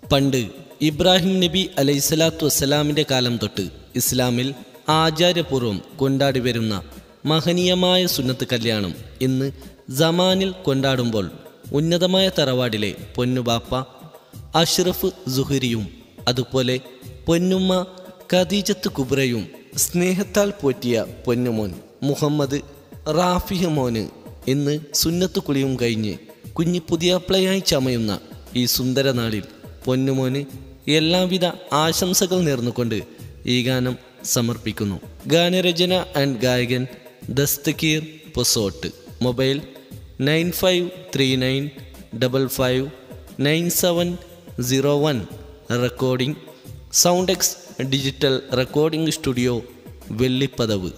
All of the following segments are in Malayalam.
പണ്ട് ഇബ്രാഹിം നബി അലൈഹിസ്സലാത്തു വസ്സലാമിൻ്റെ കാലം തൊട്ട് ഇസ്ലാമിൽ ആചാര്യപൂർവ്വം കൊണ്ടാടി വരുന്ന മഹനീയമായ സുന്നത്ത് കല്യാണം ഇന്ന് ജമാനിൽ കൊണ്ടാടുമ്പോൾ ഉന്നതമായ തറവാടിലെ പൊന്നുബാപ്പ അഷ്റഫ് സുഹരിയും അതുപോലെ പൊന്നുമ്മ ഖദീജത്ത് കുബ്രയും സ്നേഹത്താൽ പോറ്റിയ പൊന്നുമോൻ മുഹമ്മദ് റാഫിഹ് മോന് ഇന്ന് സുന്നത്ത് കുളിയും കഴിഞ്ഞ് കുഞ്ഞി പുതിയാപ്ലയായി ചമയുന്ന ഈ സുന്ദര നാളിൽ പൊന്നുമോന് എല്ലാവിധ ആശംസകൾ നേർന്നുകൊണ്ട് ഈ ഗാനം സമർപ്പിക്കുന്നു ഗാനരചന ആൻഡ് ഗായകൻ ദസ്തകീർ പൊസോട്ട് mobile nine five three nine double five nine seven zero one recording sound x digital recording studio വെള്ളിപ്പതവ്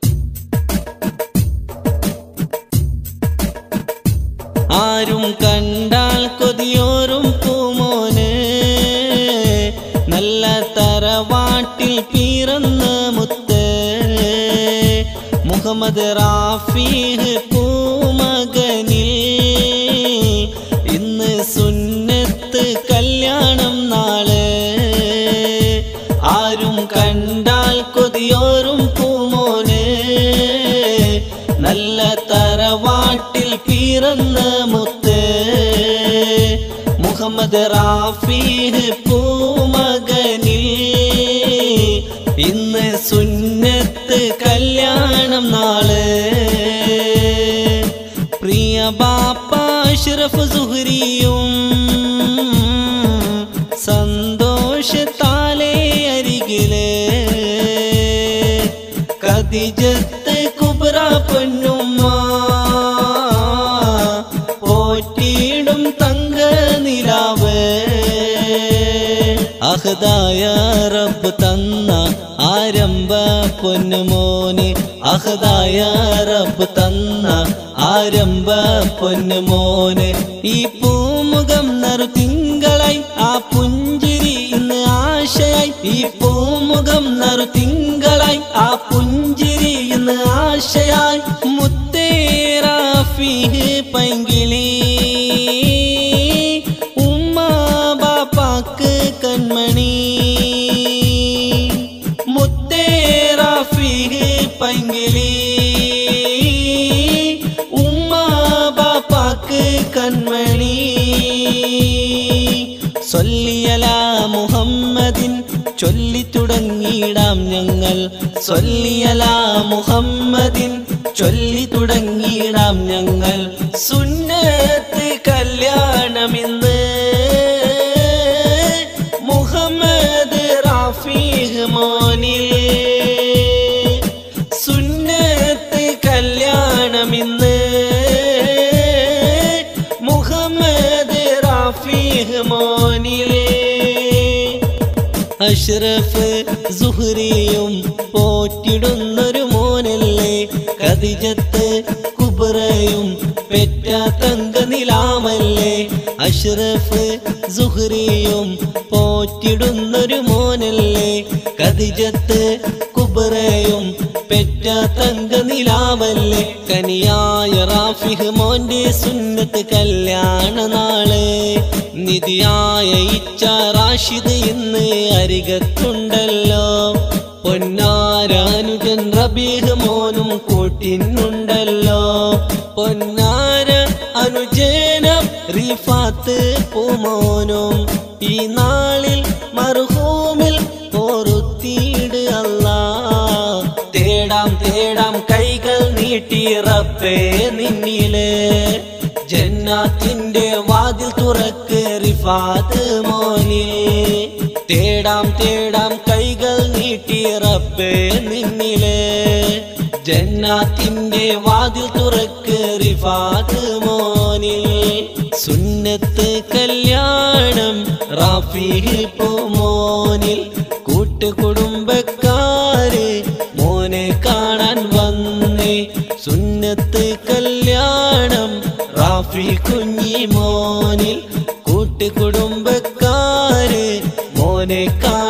ആരും കണ്ടാൽ കൊതിയോറും പൂമോന് നല്ല തറവാട്ടിൽ പിറന്ന മുത്ത് മുഹമ്മദ് റാഫീഹ് പൂമകനിൽ ഇന്ന് സുന്നത്ത് കല്യാണം നാള് ആരും കണ്ടാൽ കൊതിയോറും പൂമോന് നല്ല തറവാട്ടിൽ പിറന്ന മുത്ത് മുഹമ്മദ് റാഫീഹ് പൂമകനിൽ ഇന്ന് സുന്നത്ത് കല്യാണം നാള് പ്രിയ ബാപ്പ അഷ്റഫ് സുഹരിയും സന്തോഷത്താലേ അരികില് കതിജത്ത് കുബ്ര പൊന്നുമ്മ പോറ്റിയിടും തങ്ക നിലാവ് അഹദായ റബ്ബ് തന്ന ആരംഭ പൊന്നുമോന് അഹദായ റബ്ബ് തന്ന ആരംഭ പൊന്നുമോന് ഈ പൂമുഖം നറു തിങ്കളായി ആ പുഞ്ചിരി ഇന്ന് ആശയായി ഈ പൂമുഖം നറു തിങ്കളായി ആ പുഞ്ചിരി ഇന്ന് ആശയായി മുത്തേറാഫിഹ് പൈങ്കിളി ഉമ്മ ബാപ്പാക്ക് കൺമണി മുത്തേറാഫിഹ് പൈങ്കിളി ഉമ്മ ബാപ്പാക്ക് കൺമണി സൊല്ലിയല മുഹമ്മദിൻ ചൊല്ലി തുടങ്ങിയിടാം ഞങ്ങൾ സൊല്ലിയല മുഹമ്മദിൻ ചൊല്ലി തുടങ്ങിയിടാം ഞങ്ങൾ സുന്നത്ത് കല്യാണമിന്ന് മുഹമ്മദ് റാഫീഹ് മോനിൽ സുന്നത്ത് കല്യാണമിന്ന് മുഹമ്മദ് റാഫീഹ് മോനിലേ അഷ്റഫ് സുഹ്രിയും പോറ്റിടുന്നൊരു മോനല്ലേ കതിജത്ത് കുബറയും പെറ്റ തങ്ക നിലാമല്ലേ അഷ്റഫ് സുഹ്രിയും പോറ്റിടുന്നൊരു മോനല്ലേ കതിജത്ത് കുബറയും പെറ്റ തങ്ക നിലാമല്ലേ കനിയായ റാഫിഹ് മോന്റെ സുന്നത്ത് കല്യാണ നാള് നിധിയായ ഇച്ച റാഷിദ് ഇന്ന് അരികത്തുണ്ടല്ലോ പൊന്നാരാനുജൻ റബീഹ് മോനും കൂട്ടിനുണ്ടല്ലോ പൊന്നാര അനുജന റിഫാത്ത് പൂമോനും ഈ നാളിൽ മർഹൂമിൽ ഓറുത്തീട് അല്ലാ തേടാം തേടാം കൈകൾ നീട്ടി റബ്ബേ നിന്നില് ജന്നാത്തിന്റെ വാതിൽ തുറക്ക് റിഫാത്ത് മോനിൽ തേടാം തേടാം കൈകൾ നീട്ടി റബ്ബേ നിന്നില് ജന്നാത്തിന്റെ വാതിൽ തുറക്ക് റിഫാത്ത് മോനിൽ സുന്നത്ത് കല്യാണം റാഫിഹിൽ മോനിൽ കൂട്ടുകുടുംബക്കാര് മോനെ കാണാൻ വന്നേ സുന്നത്ത് കല്യാണം റാഫി കുഞ്ഞി മോനിൽ കൂട്ടുകുടുംബക്കാര് മോനെ കാണാൻ